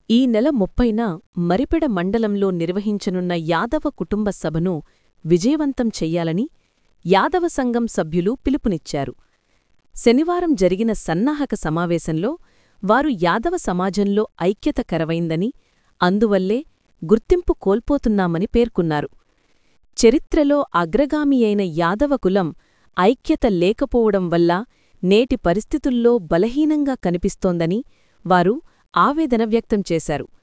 ఈ నెల ముప్పైన మరిపెడ మండలంలో నిర్వహించనున్న యాదవ కుటుంబ సభను విజయవంతం చెయ్యాలని యాదవ సంఘం సభ్యులు పిలుపునిచ్చారు శనివారం జరిగిన సన్నాహక సమావేశంలో వారు యాదవ సమాజంలో ఐక్యత కరవైందని అందువల్లే గుర్తింపు కోల్పోతున్నామని పేర్కొన్నారు చరిత్రలో అగ్రగామి అయిన యాదవ కులం ఐక్యత లేకపోవడం వల్ల నేటి పరిస్థితుల్లో బలహీనంగా కనిపిస్తోందని వారు ఆవేదన వ్యక్తం చేశారు